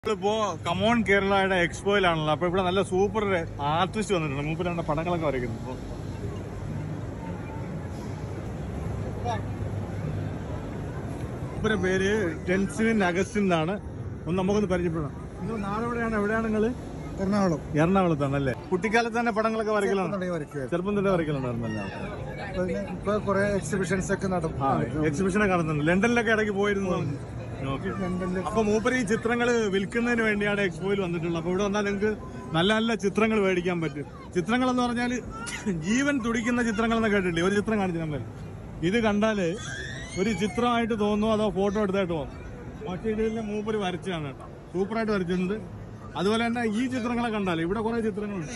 ഇപ്പോ കമോൺ കേരളയുടെ എക്സ്പോയിലാണല്ലോ അപ്പൊ ഇവിടെ നല്ല സൂപ്പർ ആർട്ടിസ്റ്റ് വന്നിട്ടുണ്ട് മൂപ്പര് രണ്ട് പടങ്ങളൊക്കെ വരയ്ക്കുന്നു ഇപ്പൊ. മൂപ്പരുടെ പേര് ടെൻസിൻ അഗസ്റ്റിൻ എന്നാണ് ഒന്ന് നമുക്കൊന്ന് പരിചയപ്പെടാം നിങ്ങൾ നാളെ എവിടെയാണ് എവിടെയാണ് നിങ്ങള് എറണാകുളം എറണാകുളത്താണല്ലേ കുട്ടിക്കാലത്ത് തന്നെ പടങ്ങളൊക്കെ വരയ്ക്കലാണ് തുടങ്ങി വരയ്ക്കുവായിരുന്നു ചെറുപ്പം തന്നെ വരയ്ക്കലുണ്ടായിരുന്നല്ലോ ഇപ്പൊ ഇതിന് ഇപ്പൊ കുറെ എക്സിബിഷൻസ് ഒക്കെ നടക്കും ആ എക്സിബിഷനൊക്കെ നടത്തുന്നുണ്ട് ലണ്ടനിലൊക്കെ ഇടയ്ക്ക് പോയിരുന്നു ഓക്കെ ലണ്ടനില് അപ്പൊ മൂപ്പര് ഈ ചിത്രങ്ങൾ വിൽക്കുന്നതിന് വേണ്ടിയാണ് എക്സ്പോയിൽ വന്നിട്ടുള്ളത് അപ്പൊ ഇവിടെ വന്നാൽ നിങ്ങൾക്ക് നല്ല നല്ല ചിത്രങ്ങൾ മേടിക്കാൻ പറ്റും ചിത്രങ്ങൾ എന്ന് പറഞ്ഞാൽ ജീവൻ തുടിക്കുന്ന ചിത്രങ്ങൾ എന്ന് കേട്ടിട്ടില്ലേ ഒരു ചിത്രം കാണിച്ചു നമ്മൾ ഇത് കണ്ടാല് ഒരു ചിത്രമായിട്ട് തോന്നുന്നു അതോ ഫോട്ടോ എടുത്തായിട്ട് തോന്നും പക്ഷേ ഇതിൽ മൂപ്പര് വരച്ചാണ് കേട്ടോ സൂപ്പറായിട്ട് വരച്ചിട്ടുണ്ട് അതുപോലെ തന്നെ ഈ ചിത്രങ്ങളെ കണ്ടാലേ ഇവിടെ കുറെ ചിത്രങ്ങളുണ്ട്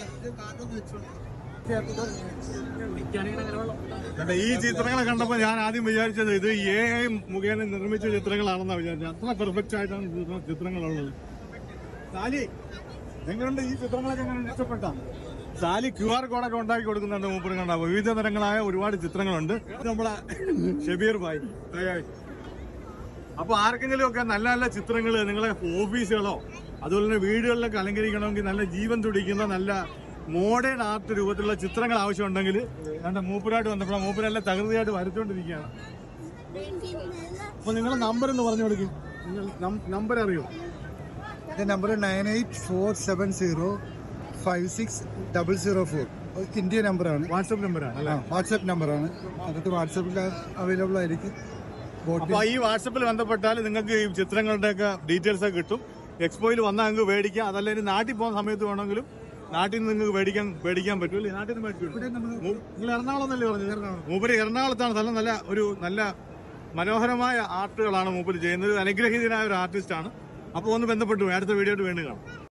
കണ്ടോ, ഈ ചിത്രങ്ങളെ കണ്ടപ്പോ ഞാൻ ആദ്യം വിചാരിച്ചത് ഇത് എ ഐ മുഖേന നിർമ്മിച്ച ചിത്രങ്ങളാണെന്നാ വിചാരിച്ചത് അത്ര പെർഫെക്റ്റ് ആയിട്ടാണ് ചിത്ര- ചിത്രങ്ങളുള്ളത് സാലി എങ്ങനെയുണ്ട് ഈ ചിത്രങ്ങളൊക്കെ എങ്ങനെ ഇഷ്ടപ്പെട്ട സാലി ക്യു ആർ കോഡൊക്കെ ഉണ്ടാക്കി കൊടുക്കുന്നുണ്ട് മൂപ്പര് കണ്ട വിവിധ തരങ്ങളായ ഒരുപാട് ചിത്രങ്ങളുണ്ട് ഇത് നമ്മളെ ഷബീർ ഭായ് ഹായ്, ഹായ്. അപ്പൊ ആർക്കെങ്കിലും ഒക്കെ നല്ല നല്ല ചിത്രങ്ങൾ നിങ്ങളെ ഓഫീസുകളോ അതുപോലെ തന്നെ വീടുകളിലൊക്കെ അലങ്കരിക്കണമെങ്കിൽ നല്ല ജീവൻ തുടിക്കുന്ന നല്ല മോഡേൺ ആർട്ട് രൂപത്തിലുള്ള ചിത്രങ്ങൾ ആവശ്യമുണ്ടെങ്കിൽ എന്റെ മൂപ്പരായിട്ട് വന്നപ്പോൾ മൂപ്പരെല്ലാം തകൃതിയായിട്ട് വരച്ചുകൊണ്ടിരിക്കുകയാണ് അപ്പൊ നിങ്ങളെ നമ്പർ എന്ന് പറഞ്ഞു കൊടുക്കും നമ്പർ അറിയോ എന്റെ number nine eight four seven zero five six double zero four India നമ്പറാണ് വാട്സപ്പ് നമ്പറാണ് അല്ലേ വാട്സപ്പ് നമ്പറാണ് അതൊക്കെ വാട്സപ്പിൽ അവൈലബിൾ ആയിരിക്കും ബോട്ടിൽ അപ്പൊ ഈ വാട്സപ്പിൽ ബന്ധപ്പെട്ടാൽ നിങ്ങൾക്ക് ഈ ചിത്രങ്ങളുടെ ഒക്കെ ഡീറ്റെയിൽസ് ഒക്കെ കിട്ടും എക്സ്പോയിൽ വന്നാൽ നിങ്ങൾക്ക് മേടിക്കാം അതല്ല ഇനി നാട്ടിൽ പോകുന്ന സമയത്ത് വേണമെങ്കിലും നാട്ടിൽ നിന്ന് നിങ്ങൾക്ക് മേടിക്കാൻ മേടിക്കാൻ പറ്റും അല്ലേ നാട്ടിൽ നിന്ന് മേടിക്കും നിങ്ങൾ എറണാകുളം എന്നല്ലേ പറഞ്ഞത് മൂപ്പര് എറണാകുളത്താണ് സ്ഥലം നല്ല ഒരു നല്ല മനോഹരമായ ആർട്ടുകളാണ് മൂപ്പര് ചെയ്യുന്നത് ഒരു അനുഗ്രഹീതനായ ഒരു ആർട്ടിസ്റ്റ് ആണ് അപ്പോൾ ഒന്ന് ബന്ധപ്പെട്ടു അടുത്ത വീഡിയോ വീണ്ടും കാണാം